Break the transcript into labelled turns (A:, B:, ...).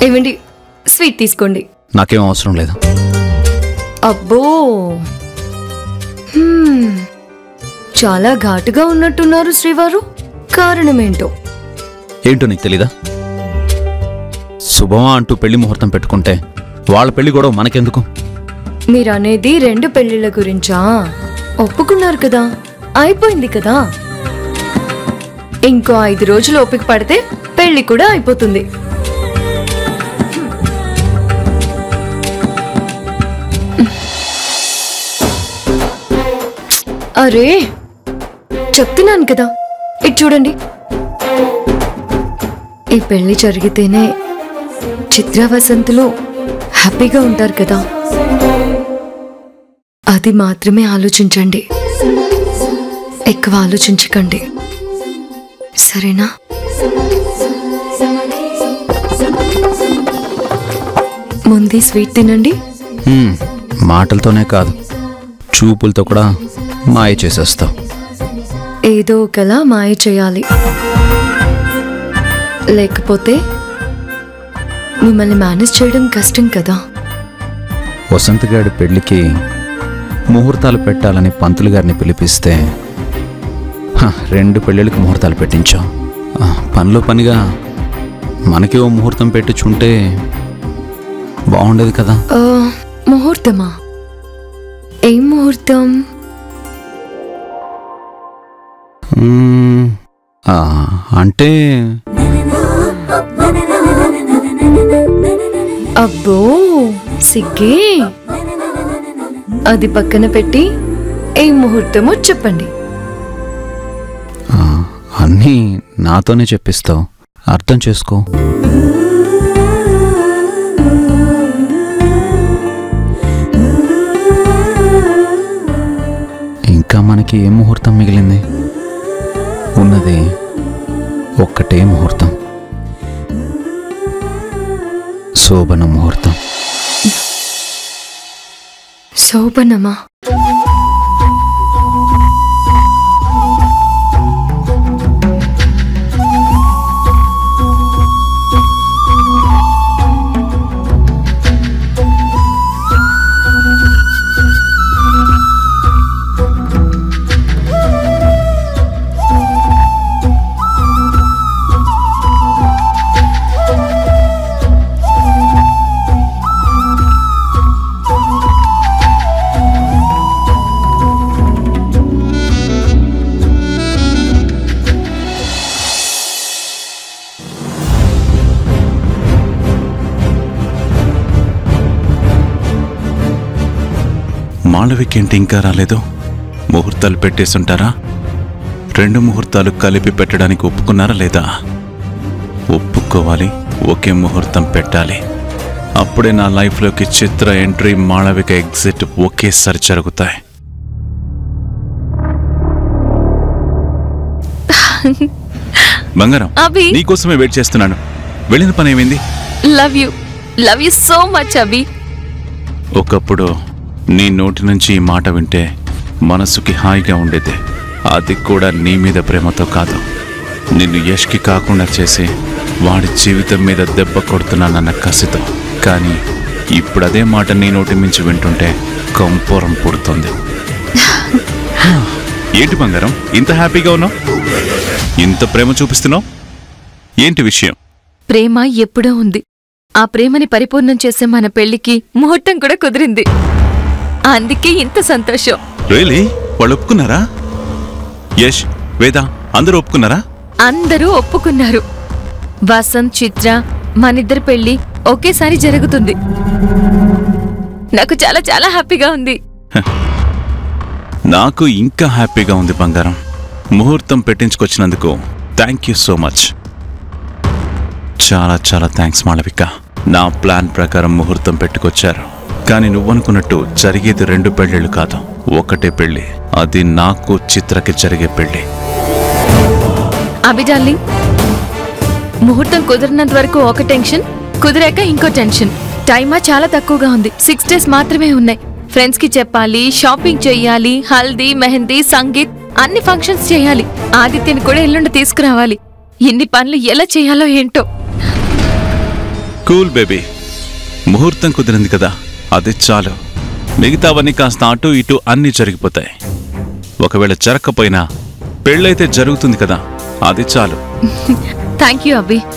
A: ఏమండి స్వీట్ తీసుకోండి
B: నాకేం అవసరం లేదు
A: అబ్బో హ్మ్. చాలా ఘాటుగా ఉన్నట్టున్నారు శ్రీవారు కారణమేంటో
B: ఏంటో నీకు తెలీదా శుభమా అంటూ పెళ్లి ముహూర్తం పెట్టుకుంటే వాళ్ళ పెళ్లి కూడా మనకెందుకు
A: మీరు అనేది రెండు పెళ్లిళ్ళ గురించా ఒప్పుకున్నారు కదా అయిపోయింది కదా ఇంకో ఐదు రోజులు ఓపిక పడితే పెళ్లి కూడా అయిపోతుంది అరే చెప్తున్నాను కదా ఇది చూడండి ఈ పెళ్లి జరిగితేనే చిత్ర వసంతులు హ్యాపీగా ఉంటారు కదా అది మాత్రమే ఆలోచించండి ఎక్కువ ఆలోచించకండి సరేనా ముందు ఈ స్వీట్ తినండి
B: హ్మ్, మాటలతోనే కాదు చూపులతో కూడా మాయ చేసేస్తావు
A: ఏదో ఒకలా మాయ చేయాలి లేకపోతే మిమ్మల్ని మేనేజ్ చేయడం కష్టం కదా
B: వసంత్ గారి పెళ్లికి ముహూర్తాలు పెట్టాలని పంతులు గారిని పిలిపిస్తే హ, రెండు పెళ్ళిళ్ళకి ముహూర్తాలు పెట్టించాం ఆ, పనిలో పనిగా మనకి ఓ ముహూర్తం పెట్టించుంటే బాగుండేది కదా
A: ఆ, ముహూర్తమా ఏం ముహూర్తం
B: మ్మ్, ఆ, అంటే
A: అబ్బో సిగ్గే అది పక్కన పెట్టి ఏ ముహూర్తమో చెప్పండి
B: ఆ, అన్నీ నాతోనే చెప్పిస్తావు అర్థం చేసుకో ఇంకా మనకి ఏ ముహూర్తం మిగిలింది ఉన్నది ఒక్కటే ముహూర్తం శోభన ముహూర్తం
A: శోభనమా
C: మాళవికేంటి ఇంకా రాలేదు ముహూర్తాలు పెట్టేసుంటారా రెండు ముహూర్తాలు కలిపి పెట్టడానికి ఒప్పుకున్నారా లేదా ఒప్పుకోవాలి ఒకే ముహూర్తం పెట్టాలి అప్పుడే నా లైఫ్లోకి చిత్ర ఎంట్రీ మాళవిక ఎగ్జిట్ ఒకేసారి జరుగుతాయి బంగారం
D: అభి
C: నీకోసమే వెయిట్ చేస్తున్నాను వెళ్ళిన పని ఏమైంది
D: love you love you so much Abhi
C: ఒకప్పుడు నీ నోటి నుంచి ఈ మాట వింటే మనసుకి హాయిగా ఉండేది అది కూడా నీ మీద ప్రేమతో కాదు నిన్ను యష్కి కాకుండా చేసి వాడి జీవితం మీద దెబ్బ కొడుతున్నానన్న కసితో కానీ ఇప్పుడు అదే మాట నీ నోటి మించి వింటుంటే కంపోరం పుడుతుంది ఏంటి బంగారం ఇంత హ్యాపీగా ఉన్నావు ఇంత ప్రేమ చూపిస్తున్నావు ఏంటి విషయం
D: ప్రేమ ఎప్పుడో ఉంది ఆ ప్రేమని పరిపూర్ణం చేసే మన పెళ్లికి ముహూర్తం కూడా కుదిరింది అందుకే ఇంత సంతోషం
C: రియలీ వాళ్ళు ఒప్పుకున్నారా యష్ వేద అందరూ ఒప్పుకున్నారా
D: అందరూ ఒప్పుకున్నారు వసంత్ చిత్ర మనిద్దరి పెళ్లి ఒకేసారి జరుగుతుంది నాకు చాలా చాలా హ్యాపీగా ఉంది
C: నాకు ఇంకా హ్యాపీగా ఉంది బంగారం ముహూర్తం పెట్టించుకొచ్చినందుకు థ్యాంక్ యూ సో మచ్ చాలా చాలా థ్యాంక్స్ మాళవిక నా ప్లాన్ ప్రకారం ముహూర్తం పెట్టుకొచ్చారు కానీ నువ్వనుకున్నట్టు జరిగేది రెండు పెళ్ళిళ్ళు కాదు ఒకటే పెళ్లి అది నాకు చిత్రకి జరిగే పెళ్లి
D: అభి డార్లింగ్ ముహూర్తం కుదిరినంత వరకు ఒక టెన్షన్ కుదిరాక ఇంకో టెన్షన్ టైమా చాలా తక్కువగా ఉంది సిక్స్ డేస్ మాత్రమే ఉన్నాయి ఫ్రెండ్స్ కి చెప్పాలి షాపింగ్ చెయ్యాలి హల్దీ మెహందీ సంగీత్ అన్ని ఫంక్షన్స్ చేయాలి ఆదిత్యని కూడా ఎల్లుండి తీసుకురావాలి ఎన్ని పనులు ఎలా చేయాలో ఏంటో
C: కూల్ బేబీ ముహూర్తం కుదిరింది కదా అది చాలు మిగతావన్నీ కాస్త అటు ఇటు అన్నీ జరిగిపోతాయి ఒకవేళ జరగకపోయినా పెళ్ళైతే జరుగుతుంది కదా అది చాలు
D: థ్యాంక్ యూ అభి